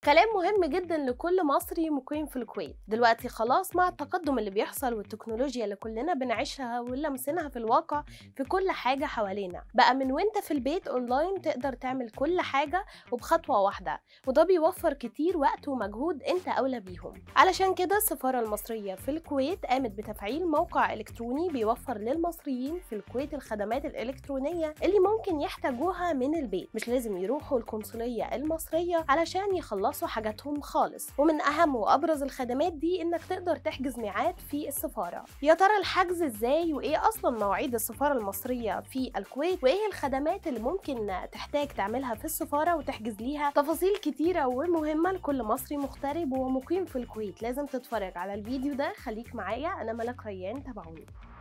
كلام مهم جدا لكل مصري مقيم في الكويت دلوقتي خلاص مع التقدم اللي بيحصل والتكنولوجيا اللي كلنا بنعيشها ولمسينها في الواقع في كل حاجة حوالينا بقى من وانت في البيت اونلاين تقدر تعمل كل حاجة وبخطوة واحدة وده بيوفر كتير وقت ومجهود انت اولى بيهم علشان كده السفارة المصرية في الكويت قامت بتفعيل موقع الكتروني بيوفر للمصريين في الكويت الخدمات الالكترونية اللي ممكن يحتاجوها من البيت مش لازم يروحوا القنصلية المصرية علشان يخلصوا حاجاتهم خالص ومن اهم وابرز الخدمات دي انك تقدر تحجز ميعاد في السفارة يا ترى الحجز ازاي وايه اصلا مواعيد السفارة المصرية في الكويت وايه الخدمات اللي ممكن تحتاج تعملها في السفارة وتحجز ليها تفاصيل كتيرة ومهمة لكل مصري مغترب ومقيم في الكويت لازم تتفرج على الفيديو ده خليك معايا انا ملك ريان تابعوني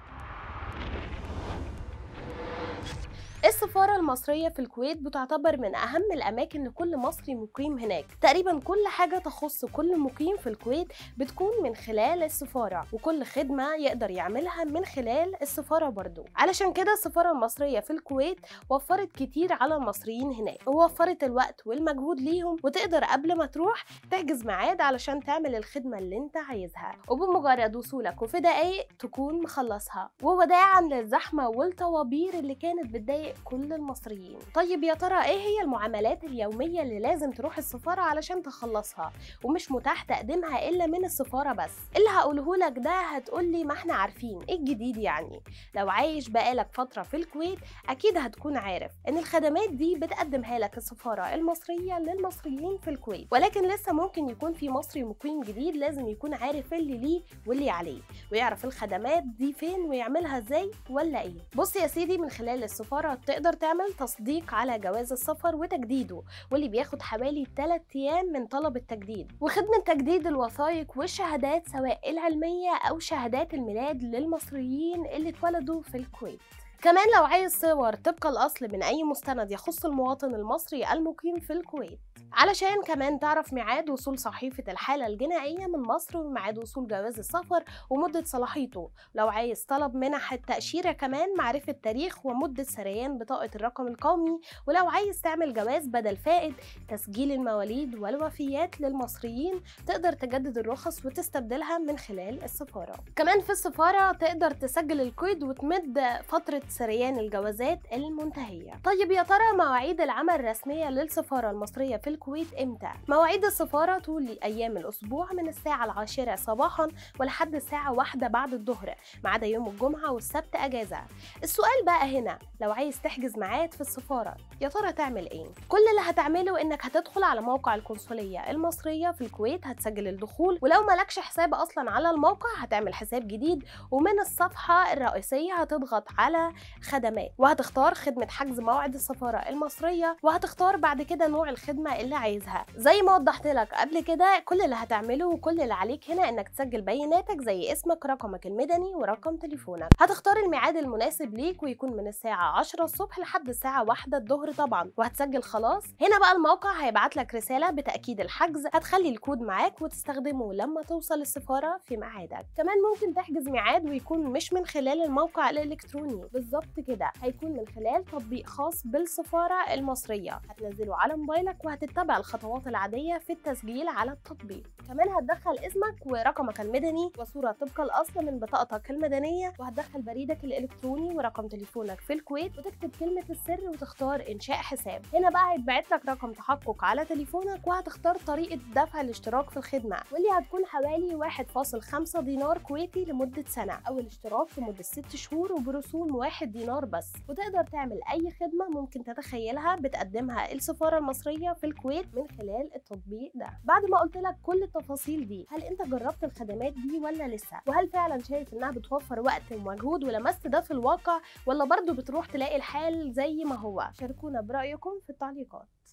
السفارة المصرية في الكويت بتعتبر من أهم الأماكن لكل مصري مقيم هناك تقريبا كل حاجة تخص كل مقيم في الكويت بتكون من خلال السفارة وكل خدمة يقدر يعملها من خلال السفارة برضو علشان كده السفارة المصرية في الكويت وفرت كتير على المصريين هناك ووفرت الوقت والمجهود ليهم وتقدر قبل ما تروح تحجز ميعاد علشان تعمل الخدمة اللي انت عايزها وبمجرد وصولك وفي دقايق تكون مخلصها ووداعا للزحمة والطوابير اللي كانت بتضايق كل المصريين طيب يا ترى ايه هي المعاملات اليومية اللي لازم تروح السفارة علشان تخلصها ومش متاح تقديمها الا من السفارة بس اللي هقوله لك ده هتقولي ما احنا عارفين ايه الجديد يعني لو عايش بقالك فترة في الكويت اكيد هتكون عارف ان الخدمات دي بتقدمها لك السفارة المصرية للمصريين في الكويت ولكن لسه ممكن يكون في مصري مقيم جديد لازم يكون عارف اللي ليه واللي عليه ويعرف الخدمات دي فين ويعملها ازاي ولا ايه بص يا سيدي من خلال السفارة تقدر تعمل تصديق على جواز السفر وتجديده واللي بياخد حوالي 3 ايام من طلب التجديد وخدمة تجديد الوثائق والشهادات سواء العلمية او شهادات الميلاد للمصريين اللي اتولدوا في الكويت كمان لو عايز صور طبق الأصل من أي مستند يخص المواطن المصري المقيم في الكويت علشان كمان تعرف ميعاد وصول صحيفة الحالة الجنائية من مصر وميعاد وصول جواز السفر ومدة صلاحيته لو عايز طلب منح التأشيرة كمان معرفة تاريخ ومدة سريان بطاقة الرقم القومي ولو عايز تعمل جواز بدل فائد تسجيل المواليد والوفيات للمصريين تقدر تجدد الرخص وتستبدلها من خلال السفارة كمان في السفارة تقدر تسجل القيد وتمد فترة سريان الجوازات المنتهية طيب يا ترى مواعيد العمل الرسمية للسفارة المصرية في الكويت امتى؟ مواعيد السفارة طول أيام الأسبوع من الساعة العاشرة صباحا ولحد الساعة واحدة بعد الظهر ما عدا يوم الجمعة والسبت أجازة السؤال بقى هنا لو عايز تحجز ميعاد في السفارة يا ترى تعمل ايه؟ كل اللي هتعمله انك هتدخل على موقع القنصلية المصرية في الكويت هتسجل الدخول ولو مالكش حساب اصلا على الموقع هتعمل حساب جديد ومن الصفحة الرئيسية هتضغط على خدمات وهتختار خدمة حجز موعد السفارة المصرية وهتختار بعد كده نوع الخدمة اللي عايزها زي ما وضحت لك قبل كده كل اللي هتعمله وكل اللي عليك هنا انك تسجل بياناتك زي اسمك رقمك المدني ورقم تليفونك هتختار الميعاد المناسب ليك ويكون من الساعة 10 الصبح لحد الساعة 1 الظهر طبعا وهتسجل خلاص هنا بقى الموقع هيبعت لك رسالة بتأكيد الحجز هتخلي الكود معاك وتستخدمه لما توصل السفارة في ميعادك كمان ممكن تحجز ميعاد ويكون مش من خلال الموقع الإلكتروني بالظبط كده هيكون من خلال تطبيق خاص بالسفارة المصرية هتنزله على موبايلك وهتتبع الخطوات العادية في التسجيل على التطبيق كمان هتدخل اسمك ورقمك المدني وصورة طبق الأصل من بطاقتك المدنية وهتدخل بريدك الإلكتروني ورقم تليفونك في الكويت وتكتب كلمة السر وتختار إنشاء حساب هنا بقى هيتبعت لك رقم تحقق على تليفونك وهتختار طريقة دفع الاشتراك في الخدمة واللي هتكون حوالي 1.5 دينار كويتي لمدة سنة أو الاشتراك لمدة 6 شهور وبرسوم 1 دينار بس وتقدر تعمل أي خدمة ممكن تتخيلها بتقدمها السفارة المصرية في الكويت من خلال التطبيق ده بعد ما قلت لك كل التفاصيل دي هل انت جربت الخدمات دي ولا لسه وهل فعلا شايف انها بتوفر وقت ومجهود ولمست ده في الواقع ولا برضو بتروح تلاقي الحال زي ما هو شاركونا برأيكم في التعليقات